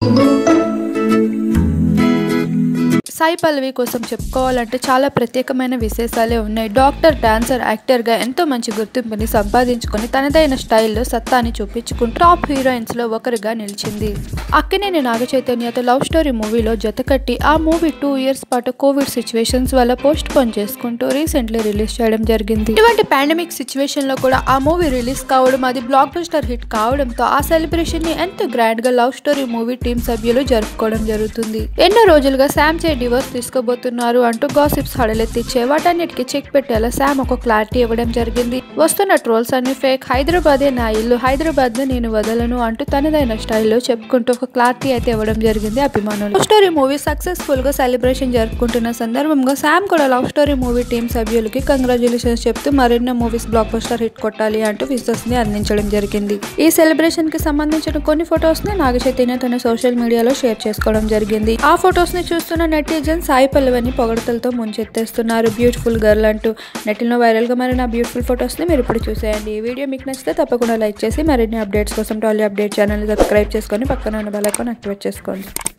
సాయి పల్లవి కోసం చెప్పుకోవాలంటే చాలా ప్రత్యేకమైన విశేషాలే ఉన్నాయి డాక్టర్ డాన్సర్ యాక్టర్గా ఎంతో మంచి గుర్తింపుని సంపాదించుకొని తనదైన స్టైల్లో సత్తాని చూపించుకుంటూ టాప్ హీరోయిన్స్ లో ఒకరిగా నిలిచింది అక్కినేని నాగ చైతన్యతో లవ్ స్టోరీ మూవీలో జతకట్టి ఆ మూవీ టూ ఇయర్స్ పాటు కోవిడ్ సిచ్యువేషన్స్ వల్ల పోస్ట్ పోన్ చేసుకుంటూ రీసెంట్లీ రిలీజ్ చేయడం జరిగింది ఇటువంటి పాండమిక్ సిచ్యువేషన్ లో కూడా ఆ మూవీ రిలీజ్ కావడం అది బ్లాక్ బస్టర్ హిట్ కావడంతో ఆ సెలబ్రేషన్ ని ఎంతో గ్రాండ్ గా లవ్ స్టోరీ మూవీ టీం సభ్యులు జరుపుకోవడం జరుగుతుంది ఎన్నో రోజులుగా శామ్ చే డివోర్స్ తీసుకోబోతున్నారు అంటూ గాసిప్స్ హడలెత్తిచ్చే వాటన్నిటికీ చెక్ పెట్టేలా శామ్ ఒక క్లారిటీ ఇవ్వడం జరిగింది వస్తున్న ట్రోల్స్ అన్ని ఫేక్ హైదరాబాదే నా ఇల్లు హైదరాబాద్ నేను వదలను అంటూ తనదైన స్టైల్లో చెప్పుకుంటూ ఒక క్లారిటీ అయితే ఇవ్వడం జరిగింది అభిమానులు లవ్ స్టోరీ మూవీ సక్సెస్ఫుల్ గా సెలబ్రేషన్ జరుపుకుంటున్న సందర్భంగా శామ్ కూడా లవ్ స్టోరీ మూవీ టీం సభ్యులకి కంగ్రాచులేషన్స్ చెప్తూ మరెన్నో మూవీస్ బ్లాక్ బస్టర్ హిట్ కొట్టాలి అంటూ విషెస్ ని అందించడం జరిగింది ఈ సెలబ్రేషన్ కి సంబంధించిన కొన్ని ఫొటోస్ ని నాగ చైతన్య తన సోషల్ మీడియాలో షేర్ చేసుకోవడం జరిగింది ఆ ఫొటోస్ ని చూస్తున్న నెటిజన్ సాయి పల్లవిని పొగడతలతో ముంచెత్తేస్తున్నారు బ్యూటిఫుల్ గర్ల్ అంటూ నెటిల్లో వైరల్ గా మరిన్ని బ్యూటిఫుల్ ఫొటోస్ ని మీరు ఇప్పుడు చూసేయండి ఈ వీడియో మీకు నచ్చితే తప్పకుండా లైక్ చేసి మరిన్ని అప్డేట్స్ కోసం టాలీ అప్డేట్ ఛానల్ సబ్స్క్రైబ్ చేసుకొని పక్కన ఉన్న బెల్ ఐకాన్ యాక్టివేట్ చేసుకోండి